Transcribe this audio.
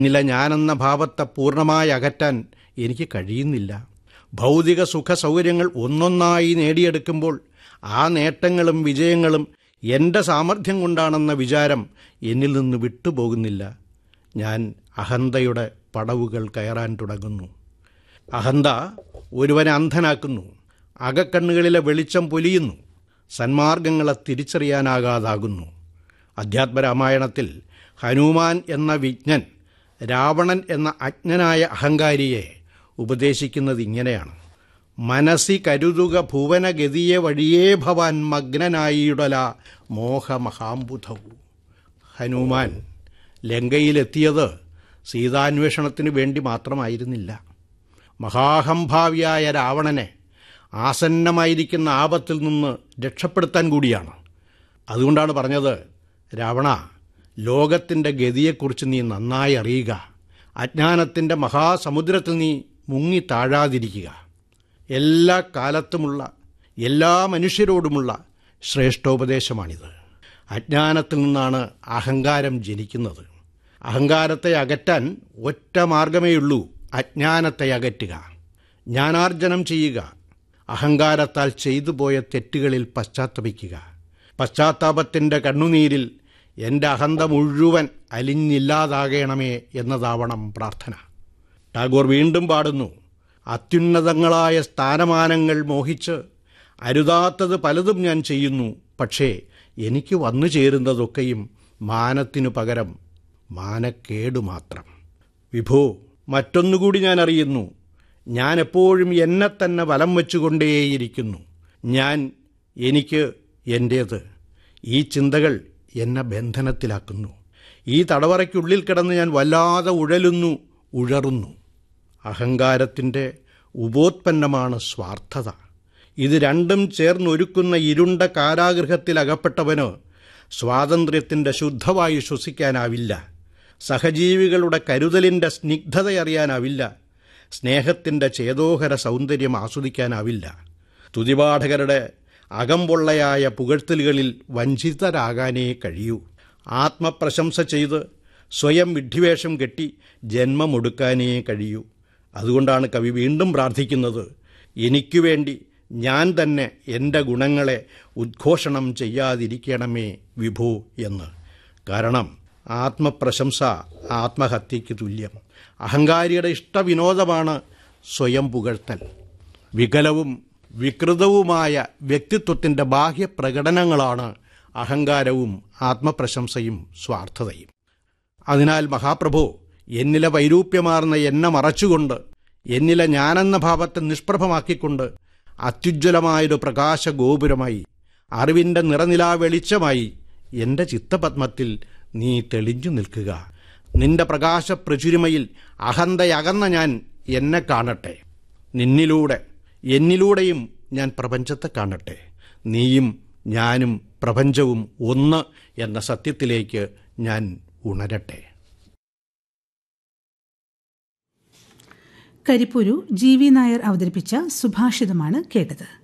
നില ഞാനെന്ന ഭാവത്തെ പൂർണ്ണമായി അകറ്റാൻ എനിക്ക് കഴിയുന്നില്ല ഭൗതിക സുഖ സൗകര്യങ്ങൾ ഒന്നൊന്നായി നേടിയെടുക്കുമ്പോൾ ആ നേട്ടങ്ങളും വിജയങ്ങളും എൻ്റെ സാമർഥ്യം കൊണ്ടാണെന്ന വിചാരം എന്നിൽ നിന്ന് വിട്ടുപോകുന്നില്ല ഞാൻ അഹന്തയുടെ പടവുകൾ കയറാൻ തുടങ്ങുന്നു അഹന്ത ഒരുവനെ അന്ധനാക്കുന്നു അകക്കണ്ണുകളിലെ വെളിച്ചം പൊലിയുന്നു സന്മാർഗങ്ങളെ തിരിച്ചറിയാനാകാതാകുന്നു അധ്യാത്മരാമായണത്തിൽ ഹനുമാൻ എന്ന വിജ്ഞൻ രാവണൻ എന്ന അജ്ഞനായ അഹങ്കാരിയെ ഉപദേശിക്കുന്നത് ഇങ്ങനെയാണ് മനസ്സി കരുതുക ഭുവനഗതിയെ വഴിയേ ഭവാൻ മഗ്നനായിടല മോഹമഹാംബുധവു ഹനുമാൻ ലങ്കയിലെത്തിയത് സീതാന്വേഷണത്തിന് വേണ്ടി മാത്രമായിരുന്നില്ല മഹാഹംഭാവിയായ രാവണനെ ആസന്നമായിരിക്കുന്ന ആപത്തിൽ നിന്ന് രക്ഷപ്പെടുത്താൻ കൂടിയാണ് അതുകൊണ്ടാണ് പറഞ്ഞത് രാവണ ലോകത്തിൻ്റെ ഗതിയെക്കുറിച്ച് നീ നന്നായി അറിയുക അജ്ഞാനത്തിൻ്റെ മഹാസമുദ്രത്തിൽ നീ മുങ്ങി താഴാതിരിക്കുക എല്ലാ കാലത്തുമുള്ള എല്ലാ മനുഷ്യരോടുമുള്ള ശ്രേഷ്ഠോപദേശമാണിത് അജ്ഞാനത്തിൽ നിന്നാണ് അഹങ്കാരം ജനിക്കുന്നത് അഹങ്കാരത്തെ അകറ്റാൻ ഒറ്റ മാർഗമേയുള്ളൂ അജ്ഞാനത്തെ അകറ്റുക ജ്ഞാനാർജനം ചെയ്യുക അഹങ്കാരത്താൽ ചെയ്തു പോയ തെറ്റുകളിൽ പശ്ചാത്തപിക്കുക പശ്ചാത്താപത്തിൻ്റെ കണ്ണുനീരിൽ എൻ്റെ അഹന്ത മുഴുവൻ അലിഞ്ഞില്ലാതാകണമേ എന്നതാവണം പ്രാർത്ഥന ടാഗോർ വീണ്ടും പാടുന്നു അത്യുന്നതങ്ങളായ സ്ഥാനമാനങ്ങൾ മോഹിച്ച് അരുതാത്തത് പലതും ഞാൻ ചെയ്യുന്നു പക്ഷേ എനിക്ക് വന്നു ചേരുന്നതൊക്കെയും മാനത്തിനു പകരം മാനക്കേടു മാത്രം വിഭോ മറ്റൊന്നുകൂടി ഞാൻ അറിയുന്നു ഞാൻ എപ്പോഴും എന്നെ തന്നെ വലം വെച്ചുകൊണ്ടേയിരിക്കുന്നു ഞാൻ എനിക്ക് എൻ്റേത് ഈ ചിന്തകൾ എന്നെ ബന്ധനത്തിലാക്കുന്നു ഈ തടവറയ്ക്കുള്ളിൽ കിടന്ന് ഞാൻ വല്ലാതെ ഉഴലുന്നു ഉഴറുന്നു അഹങ്കാരത്തിൻ്റെ ഉപോത്പന്നമാണ് സ്വാർത്ഥത ഇത് രണ്ടും ചേർന്നൊരുക്കുന്ന ഇരുണ്ട കാരാഗൃഹത്തിൽ അകപ്പെട്ടവന് സ്വാതന്ത്ര്യത്തിൻ്റെ ശുദ്ധവായു ശ്വസിക്കാനാവില്ല സഹജീവികളുടെ കരുതലിൻ്റെ സ്നിഗ്ധതയറിയാനാവില്ല സ്നേഹത്തിൻ്റെ ചേതോഹര സൗന്ദര്യം ആസ്വദിക്കാനാവില്ല തുതിപാഠകരുടെ അകംപൊള്ളയായ പുകഴ്ത്തലുകളിൽ വഞ്ചിതരാകാനേ കഴിയൂ ആത്മപ്രശംസ ചെയ്ത് സ്വയം വിഡ്ഢിവേഷം കെട്ടി ജന്മമൊടുക്കാനേ കഴിയൂ അതുകൊണ്ടാണ് കവി വീണ്ടും പ്രാർത്ഥിക്കുന്നത് എനിക്കു വേണ്ടി ഞാൻ തന്നെ എൻ്റെ ഗുണങ്ങളെ ഉദ്ഘോഷണം ചെയ്യാതിരിക്കണമേ വിഭു എന്ന് കാരണം ആത്മപ്രശംസ ആത്മഹത്യയ്ക്ക് തുല്യം അഹങ്കാരിയുടെ ഇഷ്ടവിനോദമാണ് സ്വയം പുകഴ്ത്തൽ വികലവും വികൃതവുമായ വ്യക്തിത്വത്തിൻ്റെ ബാഹ്യപ്രകടനങ്ങളാണ് അഹങ്കാരവും ആത്മപ്രശംസയും സ്വാർത്ഥതയും അതിനാൽ മഹാപ്രഭു എന്നിലെ വൈരൂപ്യമാർന്ന എന്നെ മറച്ചുകൊണ്ട് എന്നിലെ ഞാനെന്ന ഭാവത്തെ നിഷ്പ്രഭമാക്കിക്കൊണ്ട് അത്യുജ്വലമായൊരു പ്രകാശ ഗോപുരമായി അറിവിൻ്റെ നിറനിലാ വെളിച്ചമായി എൻ്റെ ചിത്തപത്മത്തിൽ നീ തെളിഞ്ഞു നിൽക്കുക നിന്റെ പ്രകാശ പ്രചുരിമയിൽ അഹന്തയകന്ന ഞാൻ എന്നെ കാണട്ടെ നിന്നിലൂടെ എന്നിലൂടെയും ഞാൻ പ്രപഞ്ചത്തെ കാണട്ടെ നീയും ഞാനും പ്രപഞ്ചവും ഒന്ന് എന്ന സത്യത്തിലേക്ക് ഞാൻ ഉണരട്ടെ കരിപ്പൂരു ജി വി നായർ അവതരിപ്പിച്ച സുഭാഷിതമാണ് കേട്ടത്